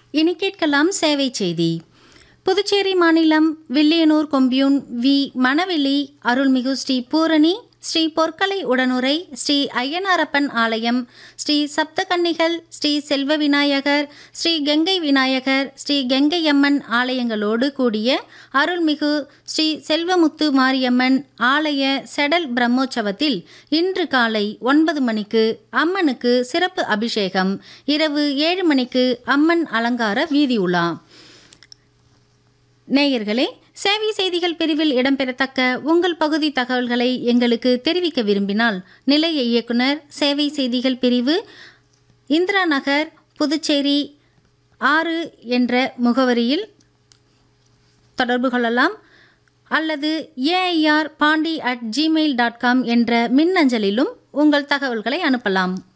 இனி கேட்கலாம் சேவை செய்தி புதுச்சேரி மாநிலம் வில்லியனூர் கொம்பியூன் வி மணவெளி அருள்மிகு ஸ்ரீ பூரணி ஸ்ரீ பொற்கலை உடனுரை ஸ்ரீ ஐயனாரப்பன் ஆலயம் ஸ்ரீ சப்தகன்னிகள் ஸ்ரீ செல்வ விநாயகர் ஸ்ரீ கங்கை விநாயகர் ஸ்ரீ கங்கையம்மன் ஆலயங்களோடு கூடிய அருள்மிகு ஸ்ரீ செல்வமுத்து மாரியம்மன் ஆலய செடல் பிரம்மோற்சவத்தில் இன்று காலை ஒன்பது மணிக்கு அம்மனுக்கு சிறப்பு அபிஷேகம் இரவு ஏழு மணிக்கு அம்மன் அலங்கார வீதி உலா நேயர்களே சேவை செய்திகள் பிரிவில் இடம்பெறத்தக்க உங்கள் பகுதி தகவல்களை எங்களுக்கு தெரிவிக்க விரும்பினால் நிலைய இயக்குனர் சேவை செய்திகள் பிரிவு இந்திரா நகர் புதுச்சேரி ஆறு என்ற முகவரியில் தொடர்பு கொள்ளலாம் அல்லது AIR Pondy at Gmail dot com என்ற மின்னஞ்சலிலும் உங்கள் தகவல்களை அனுப்பலாம்